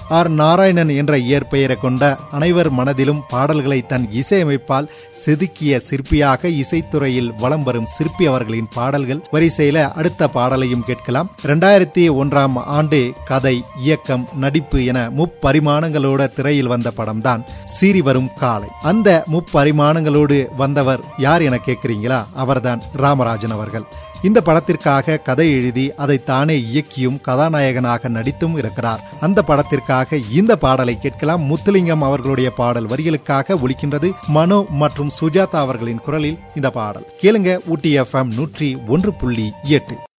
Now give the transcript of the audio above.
R Narayanan என்ற இயற்பெயரை கொண்ட அனைவர் மனதிலும் பாடல்களை தன் இசையமைப்பால் செதுக்கிய சிற்பியாக இசைத்துறையில் வலம் வரும் சிற்பி அவர்களின் பாடல்கள் வரிசையில அடுத்த பாடலையும் கேட்கலாம் இரண்டாயிரத்தி ஒன்றாம் ஆண்டு கதை இயக்கம் நடிப்பு என முப்பரிமாணங்களோட திரையில் வந்த படம்தான் சீறி வரும் காலை அந்த முப்பரிமாணங்களோடு வந்தவர் யார் என கேட்கிறீங்களா அவர்தான் ராமராஜன் அவர்கள் இந்த படத்திற்காக கதை எழுதி அதை தானே இயக்கியும் கதாநாயகனாக நடித்தும் இருக்கிறார் அந்த படத்திற்காக இந்த பாடலை கேட்கலாம் முத்துலிங்கம் அவர்களுடைய பாடல் வரிகளுக்காக ஒலிக்கின்றது மனோ மற்றும் சுஜாதா அவர்களின் குரலில் இந்த பாடல் கேளுங்க ஊட்டி எஃப்எம் நூற்றி ஒன்று புள்ளி எட்டு